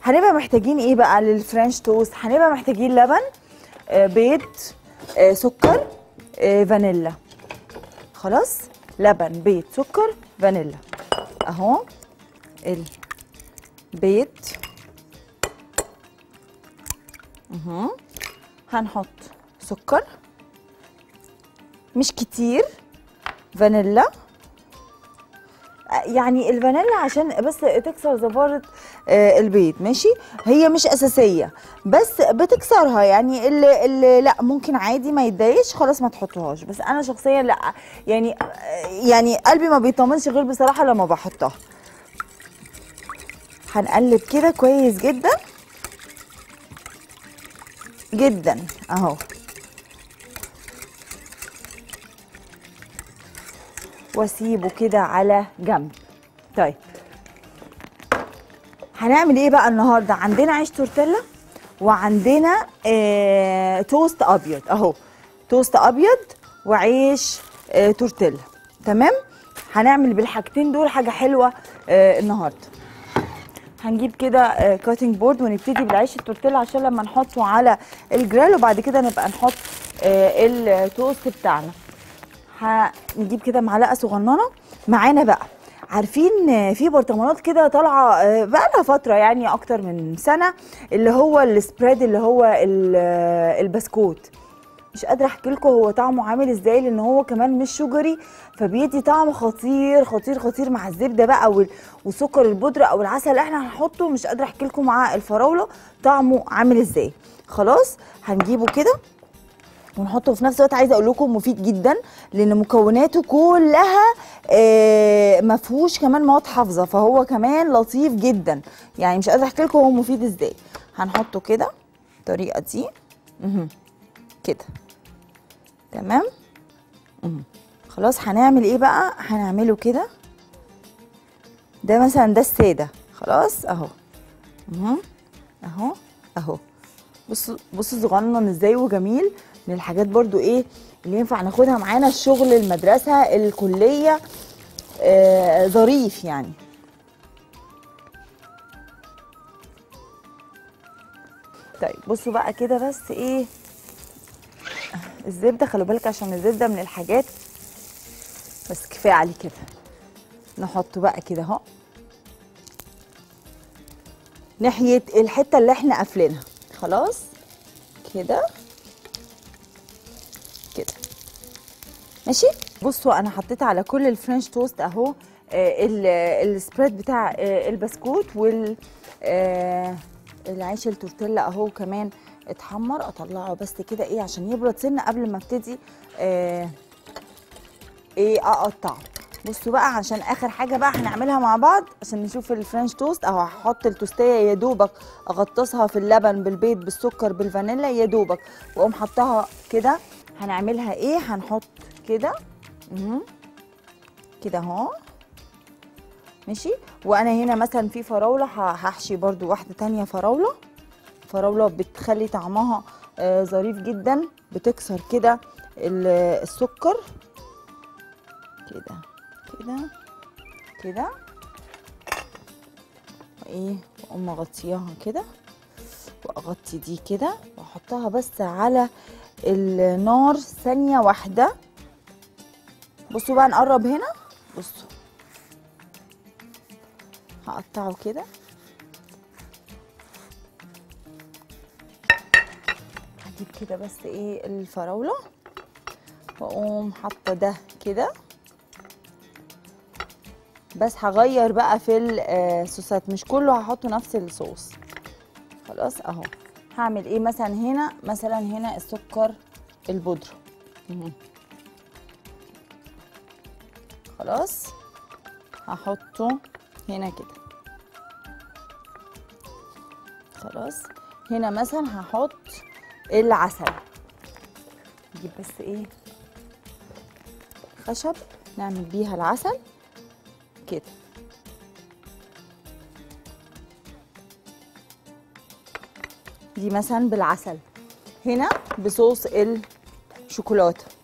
هنبقى محتاجين ايه بقى للفرنش توست هنبقى محتاجين لبن آه بيض آه سكر آه فانيلا خلاص لبن بيض سكر فانيلا اهو البيض اهو هنحط سكر مش كتير فانيلا يعني الفانيلا عشان بس تكسر زفارة آه، البيض ماشي هي مش أساسية بس بتكسرها يعني اللي, اللي لا ممكن عادي ما يتضايقش خلاص ما تحطهاش بس أنا شخصيا لا يعني آه، يعني قلبي ما بيطمنش غير بصراحة لما بحطها هنقلب كده كويس جدا جدا اهو واسيبه كده على جنب طيب هنعمل ايه بقى النهارده عندنا عيش تورتيلا وعندنا آه توست ابيض اهو توست ابيض وعيش آه تورتيلا تمام هنعمل بالحاجتين دول حاجه حلوه آه النهارده هنجيب كده كاتنج بورد ونبتدي بالعيش التورتيلا عشان لما نحطه على الجريل وبعد كده نبقى نحط آه، التوست بتاعنا هنجيب كده معلقه صغننه معانا بقى عارفين آه، في برطمانات كده طالعه آه، بقى لها فتره يعني اكتر من سنه اللي هو السبريد اللي هو ال- آه، البسكوت مش قادره احكي لكم هو طعمه عامل ازاي لان هو كمان مش شجري فبيدي طعم خطير خطير خطير مع الزبده بقى وال- وسكر البودره او العسل اللي احنا هنحطه مش قادره احكي لكم مع الفراوله طعمه عامل ازاي خلاص هنجيبه كده ونحطه في نفس الوقت عايزه اقول لكم مفيد جدا لان مكوناته كلها آه، ما فيهوش كمان مواد حافظه فهو كمان لطيف جدا يعني مش قادره احكي لكم هو مفيد ازاي هنحطه كده الطريقه دي مهم. كده تمام مهم. خلاص هنعمل ايه بقى هنعمله كده ده مثلا ده الساده خلاص اهو مهم. اهو اهو بصوا بصوا صغنن ازاي وجميل من الحاجات برضو ايه اللي ينفع ناخدها معانا الشغل المدرسه الكليه آه ظريف يعني طيب بصوا بقى كده بس ايه الزبده خلوا بالك عشان الزبده من الحاجات بس كفايه عليه كده نحطه بقى كده اهو ناحيه الحته اللي احنا قافلينها خلاص كده كده ماشي بصوا انا حطيت على كل الفرنش توست اهو آه، ال- السبريد بتاع آه، البسكوت وال آه، العيش التورتيلا اهو كمان اتحمر اطلعه بس كده ايه عشان يبرد سنه قبل ما ابتدي آه، ايه اقطعه بصوا بقى عشان اخر حاجه بقى هنعملها مع بعض عشان نشوف الفرنش توست اهو هحط التوستيه يا دوبك اغطسها في اللبن بالبيض بالسكر بالفانيلا يا دوبك واقوم حطها كده هنعملها ايه هنحط كده مهم. كده اهو ماشي وانا هنا مثلا في فراوله ه- هحشي برضو واحده تانية فراوله فراوله بتخلي طعمها آه، ظريف جدا بتكسر كده ال- السكر كده كده كده وايه واقوم مغطياها كده واغطي دي كده واحطها بس على النار ثانيه واحده بصوا بقى نقرب هنا بصوا هقطعه كده هجيب كده بس ايه الفراوله واقوم حاطه ده كده بس هغير بقى في الصوصات مش كله هحطه نفس الصوص خلاص اهو هعمل ايه مثلا هنا مثلا هنا السكر البودره مهم. خلاص هحطه هنا كده خلاص هنا مثلا هحط العسل نجيب بس ايه خشب نعمل بيها العسل كده دي مثلا بالعسل هنا بصوص الشوكولاته